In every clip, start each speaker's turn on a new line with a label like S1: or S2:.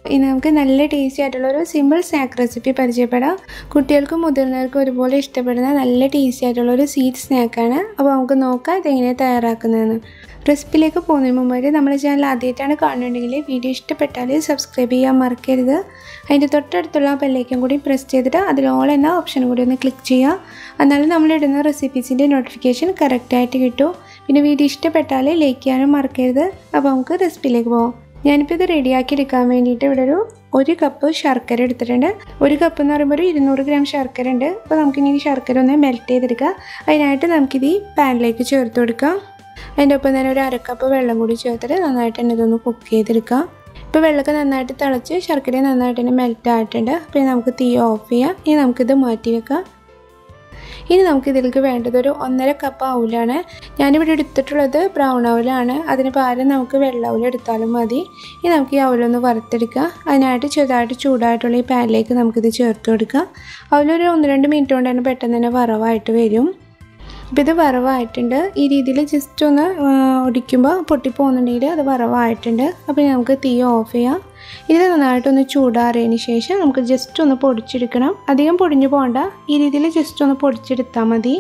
S1: ഇനി നമുക്ക് നല്ല ടേസ്റ്റി ആയിട്ടുള്ള ഒരു സിമ്പിൾ സ്നാക്ക് റെസിപ്പി പരിചയപ്പെടാം കുട്ടികൾക്കും മുതിർന്നവർക്കും ഒരുപോലെ ഇഷ്ടപ്പെടുന്ന നല്ല ടേസ്റ്റി ആയിട്ടുള്ള ഒരു സ്വീറ്റ് സ്നാക്കാണ് അപ്പോൾ നമുക്ക് നോക്കാം ഇതെങ്ങനെയാണ് തയ്യാറാക്കുന്നതെന്ന് റെസിപ്പിയിലേക്ക് പോകുന്നതിന് മുമ്പായിട്ട് നമ്മുടെ ചാനൽ ആദ്യമായിട്ടാണ് കാണുന്നുണ്ടെങ്കിൽ വീഡിയോ ഇഷ്ടപ്പെട്ടാൽ സബ്സ്ക്രൈബ് ചെയ്യാൻ മറക്കരുത് അതിൻ്റെ തൊട്ടടുത്തുള്ള ബെല്ലേക്കും കൂടി പ്രസ് ചെയ്തിട്ട് അതിൽ ഓൾ എന്ന ഓപ്ഷൻ കൂടി ഒന്ന് ക്ലിക്ക് ചെയ്യുക എന്നാലും നമ്മളിടുന്ന റെസിപ്പീസിൻ്റെ നോട്ടിഫിക്കേഷൻ കറക്റ്റായിട്ട് കിട്ടും പിന്നെ വീഡിയോ ഇഷ്ടപ്പെട്ടാൽ ലൈക്ക് ചെയ്യാനും മറക്കരുത് അപ്പോൾ നമുക്ക് റെസിപ്പിയിലേക്ക് പോകാം ഞാനിപ്പോൾ ഇത് റെഡിയാക്കി എടുക്കാൻ വേണ്ടിയിട്ട് ഇവിടെ ഒരു ഒരു കപ്പ് ശർക്കര എടുത്തിട്ടുണ്ട് ഒരു കപ്പ് എന്ന് പറയുമ്പോൾ ഒരു ഇരുന്നൂറ് ഗ്രാം ശർക്കര ഉണ്ട് അപ്പോൾ നമുക്കിനി ഈ ശർക്കര ഒന്ന് മെൽറ്റ് ചെയ്തെടുക്കുക അതിനായിട്ട് നമുക്കിത് ഈ പാനിലേക്ക് ചേർത്ത് കൊടുക്കാം അതിൻ്റെ ഒപ്പം തന്നെ ഒരു അരക്കപ്പ് വെള്ളം കൂടി ചേർത്തിട്ട് നന്നായിട്ട് തന്നെ ഇതൊന്ന് കുക്ക് ചെയ്തെടുക്കാം ഇപ്പോൾ വെള്ളമൊക്കെ നന്നായിട്ട് തിളച്ച് ശർക്കര നന്നായിട്ട് തന്നെ മെൽറ്റ് ആയിട്ടുണ്ട് അപ്പോൾ നമുക്ക് തീ ഓഫ് ചെയ്യാം ഇനി നമുക്കിത് മാറ്റി വെക്കാം ഇനി നമുക്ക് ഇതിലേക്ക് വേണ്ടത് ഒരു ഒന്നര കപ്പ് ഔലാണ് ഞാനിവിടെ എടുത്തിട്ടുള്ളത് ബ്രൗൺ ഔലാണ് അതിന് പകരം നമുക്ക് വെള്ള ഔൽ എടുത്താലും മതി ഇനി നമുക്ക് ഈ ഔലൊന്ന് വറുത്തെടുക്കുക അതിനായിട്ട് ചെറുതായിട്ട് ചൂടായിട്ടുള്ള ഈ പാനിലേക്ക് നമുക്കിത് ചേർത്ത് കൊടുക്കുക ഔലൊരു ഒന്ന് രണ്ട് മിനിറ്റ് കൊണ്ട് തന്നെ പെട്ടെന്ന് തന്നെ വറവായിട്ട് വരും അപ്പോൾ ഇത് വറവായിട്ടുണ്ട് ഈ രീതിയിൽ ജസ്റ്റ് ഒന്ന് ഒടിക്കുമ്പോൾ പൊട്ടിപ്പോകുന്നുണ്ടെങ്കിൽ അത് വറവായിട്ടുണ്ട് അപ്പോൾ നമുക്ക് തീ ഓഫ് ചെയ്യാം ഇത് നന്നായിട്ടൊന്ന് ചൂടാറിയതിന് ശേഷം നമുക്ക് ജസ്റ്റ് ഒന്ന് പൊടിച്ചെടുക്കണം അധികം പൊടിഞ്ഞു പോകണ്ട ഈ രീതിയിൽ ജസ്റ്റ് ഒന്ന് പൊടിച്ചെടുത്താൽ മതി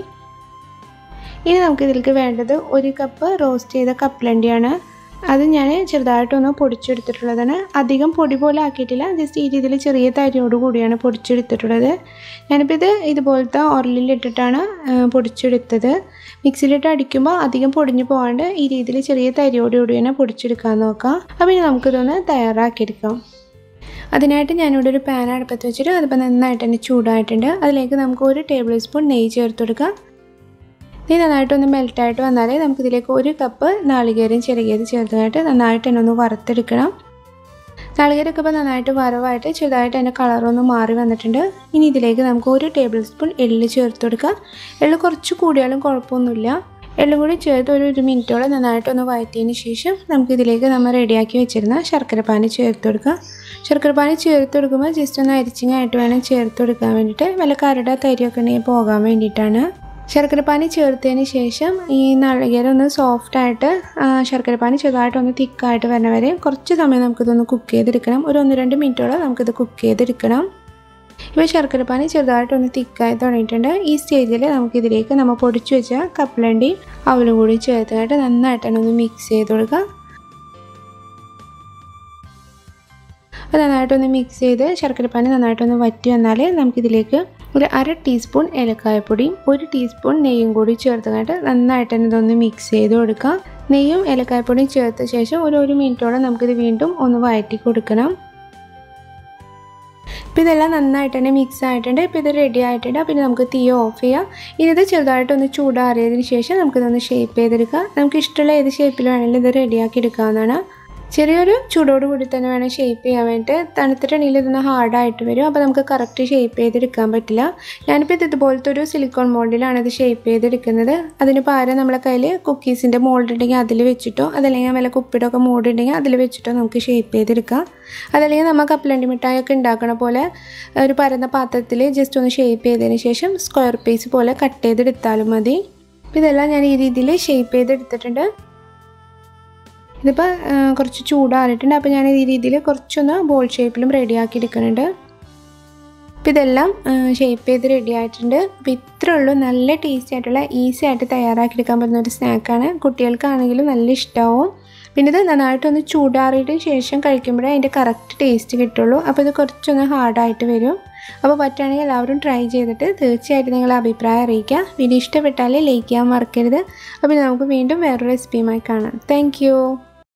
S1: ഇനി നമുക്ക് ഇതിലേക്ക് വേണ്ടത് ഒരു കപ്പ് റോസ്റ്റ് ചെയ്ത കപ്പലണ്ടിയാണ് അത് ഞാൻ ചെറുതായിട്ടൊന്ന് പൊടിച്ചെടുത്തിട്ടുള്ളതാണ് അധികം പൊടി പോലെ ആക്കിയിട്ടില്ല ജസ്റ്റ് ഈ രീതിയിൽ ചെറിയ തരിയോട് കൂടിയാണ് പൊടിച്ചെടുത്തിട്ടുള്ളത് ഞാനിപ്പോൾ ഇത് ഇതുപോലത്തെ ഉരലിലിട്ടിട്ടാണ് പൊടിച്ചെടുത്തത് മിക്സിയിലിട്ട് അടിക്കുമ്പോൾ അധികം പൊടിഞ്ഞു പോകാണ്ട് ഈ രീതിയിൽ ചെറിയ തരിയോട് കൂടി തന്നെ പൊടിച്ചെടുക്കാൻ നോക്കാം അപ്പോൾ ഇനി നമുക്കിതൊന്ന് തയ്യാറാക്കിയെടുക്കാം അതിനായിട്ട് ഞാനിവിടെ ഒരു പാൻ അടുപ്പത്ത് വെച്ചിട്ട് അതിപ്പോൾ നന്നായിട്ട് തന്നെ ചൂടായിട്ടുണ്ട് അതിലേക്ക് നമുക്ക് ഒരു ടേബിൾ സ്പൂൺ നെയ്യ് ചേർത്ത് കൊടുക്കാം നെയ്യ് നന്നായിട്ടൊന്ന് മെൽറ്റായിട്ട് വന്നാൽ നമുക്കിതിലേക്ക് ഒരു കപ്പ് നാളികേരം ചിരകിയത് ചേർത്തതായിട്ട് നന്നായിട്ട് തന്നെ ഒന്ന് വറുത്തെടുക്കണം നാളികേരമൊക്കെ ഇപ്പോൾ നന്നായിട്ട് വറവായിട്ട് ചെറുതായിട്ട് അതിൻ്റെ കളറൊന്ന് മാറി വന്നിട്ടുണ്ട് ഇനി ഇതിലേക്ക് നമുക്ക് ഒരു ടേബിൾ സ്പൂൺ എള്ള് ചേർത്ത് കൊടുക്കാം എള്ള് കുറച്ച് കൂടിയാലും കുഴപ്പമൊന്നുമില്ല എള്ളും കൂടി ചേർത്ത് ഒരു ഒരു മിനിറ്റോളം നന്നായിട്ടൊന്ന് വഴറ്റിയതിന് ശേഷം നമുക്കിതിലേക്ക് നമ്മൾ റെഡിയാക്കി വെച്ചിരുന്ന ശർക്കരപ്പാനി ചേർത്ത് കൊടുക്കാം ശർക്കരപ്പാനി ചേർത്ത് കൊടുക്കുമ്പോൾ ജസ്റ്റ് ഒന്ന് അരിച്ചിങ്ങായിട്ട് വേണം ചേർത്ത് കൊടുക്കാൻ വേണ്ടിയിട്ട് വല്ല കരട തരിയൊക്കെ ഉണ്ടെങ്കിൽ പോകാൻ വേണ്ടിയിട്ടാണ് ശർക്കരപ്പാനി ചേർത്തതിന് ശേഷം ഈ നാളികേരം ഒന്ന് സോഫ്റ്റായിട്ട് ശർക്കരപ്പാനി ചെറുതായിട്ടൊന്ന് തിക്കായിട്ട് വരുന്ന വരെ കുറച്ച് സമയം നമുക്കിതൊന്ന് കുക്ക് ചെയ്തെടുക്കണം ഒരു ഒന്ന് രണ്ട് മിനിറ്റോളം നമുക്കിത് കുക്ക് ചെയ്തെടുക്കണം ഇപ്പോൾ ശർക്കരപ്പാനി ചെറുതായിട്ടൊന്ന് തിക്കായി തുടങ്ങിയിട്ടുണ്ട് ഈ സ്റ്റേജിൽ നമുക്കിതിലേക്ക് നമ്മൾ പൊടിച്ചു വെച്ച കപ്പലണ്ടി അവലും കൂടി ചേർത്തായിട്ട് നന്നായിട്ട് തന്നെ ഒന്ന് മിക്സ് ചെയ്ത് കൊടുക്കാം അത് നന്നായിട്ടൊന്ന് മിക്സ് ചെയ്ത് ശർക്കരപ്പാനി നന്നായിട്ടൊന്ന് വറ്റി വന്നാൽ നമുക്കിതിലേക്ക് ഒരു അര ടീസ്പൂൺ ഏലക്കായപ്പൊടിയും ഒരു ടീസ്പൂൺ നെയ്യും കൂടി ചേർത്തതായിട്ട് നന്നായിട്ട് തന്നെ ഇതൊന്ന് മിക്സ് ചെയ്ത് കൊടുക്കാം നെയ്യും ഏലക്കായപ്പൊടിയും ചേർത്ത ശേഷം ഒരു ഒരു മിനിറ്റോളം നമുക്കിത് വീണ്ടും ഒന്ന് വഴറ്റി കൊടുക്കണം ഇപ്പോൾ ഇതെല്ലാം നന്നായിട്ട് തന്നെ മിക്സ് ആയിട്ടുണ്ട് ഇപ്പോൾ ഇത് റെഡി ആയിട്ടുണ്ട് പിന്നെ നമുക്ക് തീ ഓഫ് ചെയ്യാം ഇനി ഇത് ചെറുതായിട്ടൊന്ന് ചൂടാറിയതിന് ശേഷം നമുക്കിതൊന്ന് ഷേപ്പ് ചെയ്തെടുക്കാം നമുക്ക് ഇഷ്ടമുള്ള ഏത് ഷേപ്പിൽ വേണമെങ്കിലും ഇത് റെഡിയാക്കി എടുക്കാവുന്നതാണ് ചെറിയൊരു ചൂടോട് കൂടി തന്നെ വേണം ഷേപ്പ് ചെയ്യാൻ വേണ്ടിയിട്ട് തണുത്തിട്ടുണ്ടെങ്കിൽ ഇതൊന്ന് ഹാർഡായിട്ട് വരും അപ്പോൾ നമുക്ക് കറക്റ്റ് ഷേപ്പ് ചെയ്തെടുക്കാൻ പറ്റില്ല ഞാനിപ്പോൾ ഇത് ഇതുപോലത്തെ ഒരു സിലിക്കോൺ മോൾഡിലാണ് ഇത് ഷേപ്പ് ചെയ്തെടുക്കുന്നത് അതിന് പകരം നമ്മളെ കയ്യിൽ കുക്കീസിൻ്റെ മോൾഡ് ഉണ്ടെങ്കിൽ അതിൽ വെച്ചിട്ടോ അതല്ലെങ്കിൽ വല്ല കുപ്പിയുടെ ഒക്കെ മോൾഡ് ഉണ്ടെങ്കിൽ അതിൽ വെച്ചിട്ടോ നമുക്ക് ഷേപ്പ് ചെയ്തെടുക്കാം അതല്ലെങ്കിൽ നമ്മൾ കപ്പലണ്ടി മിഠായി ഒക്കെ ഉണ്ടാക്കണ പോലെ ഒരു പരന്ന പാത്രത്തിൽ ജസ്റ്റ് ഒന്ന് ഷേപ്പ് ചെയ്തതിന് ശേഷം സ്ക്വയർ പീസ് പോലെ കട്ട് ചെയ്തെടുത്താലും മതി ഇതെല്ലാം ഞാൻ ഈ രീതിയിൽ ഷേപ്പ് ചെയ്തെടുത്തിട്ടുണ്ട് ഇതിപ്പോൾ കുറച്ച് ചൂടാറിയിട്ടുണ്ട് അപ്പോൾ ഞാൻ ഈ രീതിയിൽ കുറച്ചൊന്ന് ബോൾ ഷേപ്പിലും റെഡിയാക്കി എടുക്കുന്നുണ്ട് അപ്പോൾ ഇതെല്ലാം ഷേപ്പ് ചെയ്ത് റെഡി ആയിട്ടുണ്ട് അപ്പോൾ ഇത്രേ ഉള്ളൂ നല്ല ടേസ്റ്റി ആയിട്ടുള്ള ഈസി ആയിട്ട് തയ്യാറാക്കി എടുക്കാൻ പറ്റുന്ന ഒരു സ്നാക്കാണ് കുട്ടികൾക്കാണെങ്കിലും നല്ല ഇഷ്ടമാവും പിന്നെ ഇത് നന്നായിട്ടൊന്ന് ചൂടാറിയിട്ട് ശേഷം കഴിക്കുമ്പോഴേ അതിൻ്റെ കറക്റ്റ് ടേസ്റ്റ് കിട്ടുള്ളൂ അപ്പോൾ ഇത് കുറച്ചൊന്ന് ഹാർഡായിട്ട് വരും അപ്പോൾ പറ്റുകയാണെങ്കിൽ എല്ലാവരും ട്രൈ ചെയ്തിട്ട് തീർച്ചയായിട്ടും നിങ്ങളുടെ അഭിപ്രായം അറിയിക്കുക വീഡിയോ ഇഷ്ടപ്പെട്ടാൽ ലൈക്ക് ചെയ്യാൻ മറക്കരുത് അപ്പോൾ നമുക്ക് വീണ്ടും വേറൊരു റെസിപ്പിയുമായി കാണാം താങ്ക്